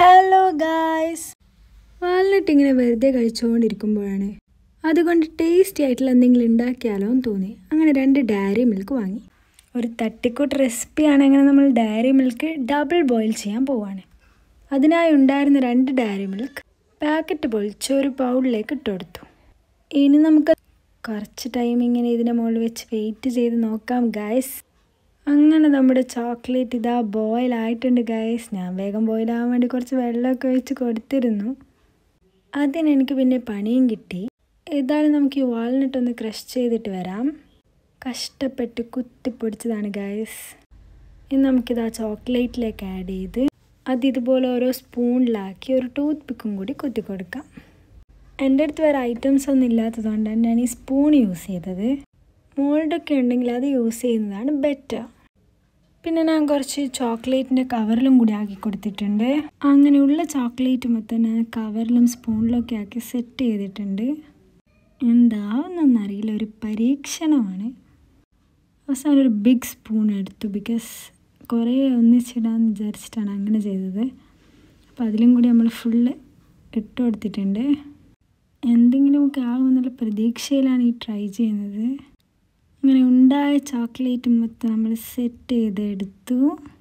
Hello guys walnut ഇങ്ങനെ വെറുതെ കഴിച്ചുകൊണ്ടിരിക്കുമ്പോഴാണ് അതുകൊണ്ട് ടേസ്റ്റി ആയിട്ടുള്ള എന്തെങ്കിലും ഉണ്ടാക്കിയാലോ എന്ന് തോന്നി അങ്ങനെ രണ്ട് ഡയറി മിൽക്ക് വാങ്ങി ഒരു തട്ടിക്കൂട്ട് റെസിപ്പിയാണ് അങ്ങനെ നമ്മൾ ഡയറി മിൽക്ക് ഡബിൾ ബോയിൽ ചെയ്യാൻ പോവാണ് അതിനായി ഉണ്ടായിരുന്ന രണ്ട് ഡയറി മിൽക്ക് പാക്കറ്റ് പൊളിച്ച് ഒരു പൗളിലേക്ക് ഇട്ടുകൊടുത്തു ഇനി നമുക്ക് കുറച്ച് ടൈം ഇങ്ങനെ ഇതിൻ്റെ മുകളിൽ വെച്ച് വെയിറ്റ് ചെയ്ത് നോക്കാം ഗായ്സ് അങ്ങനെ നമ്മുടെ ചോക്ലേറ്റ് ഇതാ ബോയിൽ ആയിട്ടുണ്ട് ഗൈസ് ഞാൻ വേഗം ബോയിലാവാൻ വേണ്ടി കുറച്ച് വെള്ളമൊക്കെ ഒഴിച്ച് കൊടുത്തിരുന്നു അതിന് എനിക്ക് പിന്നെ പണിയും കിട്ടി ഏതായാലും നമുക്ക് ഈ വാൾനട്ട് ഒന്ന് ക്രഷ് ചെയ്തിട്ട് വരാം കഷ്ടപ്പെട്ട് കുത്തിപ്പൊടിച്ചതാണ് ഗൈസ് ഇനി നമുക്കിത് ആ ചോക്ലേറ്റിലേക്ക് ആഡ് ചെയ്ത് അത് ഇതുപോലെ ഓരോ സ്പൂണിലാക്കി ഒരു ടൂത്ത് പിക്കും കൂടി കുത്തി കൊടുക്കാം എൻ്റെ അടുത്ത് വേറെ ഐറ്റംസ് ഒന്നും ഇല്ലാത്തതുകൊണ്ടാണ് ഞാൻ ഈ സ്പൂൺ യൂസ് ചെയ്തത് മോൾഡൊക്കെ ഉണ്ടെങ്കിൽ അത് യൂസ് ചെയ്യുന്നതാണ് ബെറ്റർ പിന്നെ ഞാൻ കുറച്ച് ചോക്ലേറ്റിൻ്റെ കവറിലും കൂടി ആക്കി കൊടുത്തിട്ടുണ്ട് അങ്ങനെയുള്ള ചോക്ലേറ്റ് മൊത്തം ഞാൻ കവറിലും സ്പൂണിലൊക്കെ ആക്കി സെറ്റ് ചെയ്തിട്ടുണ്ട് എന്താവുന്നറിയില്ല ഒരു പരീക്ഷണമാണ് അവസാനം ഒരു ബിഗ് സ്പൂൺ എടുത്തു ബിക്കോസ് കുറേ ഒന്നിച്ചിടാന്ന് വിചാരിച്ചിട്ടാണ് അങ്ങനെ ചെയ്തത് അപ്പോൾ അതിലും കൂടി നമ്മൾ ഫുള്ള് ഇട്ട് കൊടുത്തിട്ടുണ്ട് എന്തെങ്കിലുമൊക്കെ ആകുമെന്നുള്ള പ്രതീക്ഷയിലാണ് ഈ ട്രൈ ചെയ്യുന്നത് അങ്ങനെ ഉണ്ടായ ചോക്ലേറ്റ് മൊത്തം നമ്മൾ സെറ്റ് ചെയ്തെടുത്തു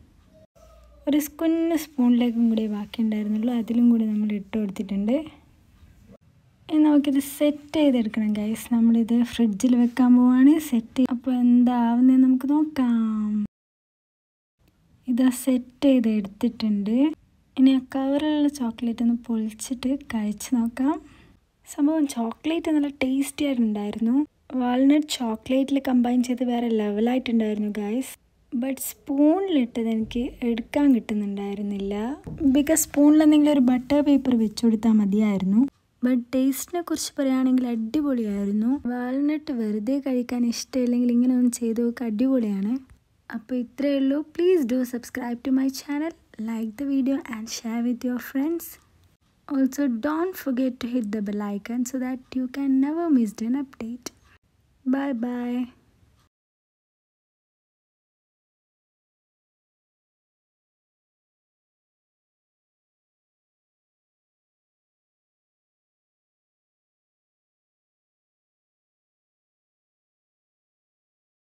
ഒരു കുഞ്ഞ് സ്പൂണിലേക്കും കൂടി ബാക്കി ഉണ്ടായിരുന്നുള്ളൂ അതിലും കൂടി നമ്മൾ ഇട്ട് കൊടുത്തിട്ടുണ്ട് ഇനി നമുക്കിത് സെറ്റ് ചെയ്തെടുക്കണം ഗൈസ് നമ്മളിത് ഫ്രിഡ്ജിൽ വെക്കാൻ പോവാണ് സെറ്റ് അപ്പോൾ എന്താവുന്നതെന്ന് നമുക്ക് നോക്കാം ഇതാ സെറ്റ് ചെയ്ത് എടുത്തിട്ടുണ്ട് ഇനി ആ കവറിലുള്ള ചോക്ലേറ്റ് ഒന്ന് പൊളിച്ചിട്ട് കഴിച്ച് നോക്കാം സംഭവം ചോക്ലേറ്റ് നല്ല ടേസ്റ്റി ആയിട്ടുണ്ടായിരുന്നു വാൾനട്ട് ചോക്ലേറ്റിൽ കമ്പൈൻ ചെയ്ത് വേറെ ലെവലായിട്ടുണ്ടായിരുന്നു ഗൈസ് ബട്ട് സ്പൂണിലിട്ടത് എനിക്ക് എടുക്കാൻ കിട്ടുന്നുണ്ടായിരുന്നില്ല ബിക്കോസ് സ്പൂണിൽ എന്തെങ്കിലും ഒരു ബട്ടർ പേപ്പർ വെച്ച് കൊടുത്താൽ മതിയായിരുന്നു ബട്ട് ടേസ്റ്റിനെ കുറിച്ച് പറയുകയാണെങ്കിൽ അടിപൊളിയായിരുന്നു വാൾനട്ട് വെറുതെ കഴിക്കാൻ ഇഷ്ടമില്ലെങ്കിൽ ഇങ്ങനെ ഒന്ന് ചെയ്ത് നോക്കുക അടിപൊളിയാണ് അപ്പോൾ ഇത്രയേ ഉള്ളൂ please do subscribe to my channel like the video and share with your friends Also, don't forget to hit the bell icon so that you can never miss an update. Bye bye.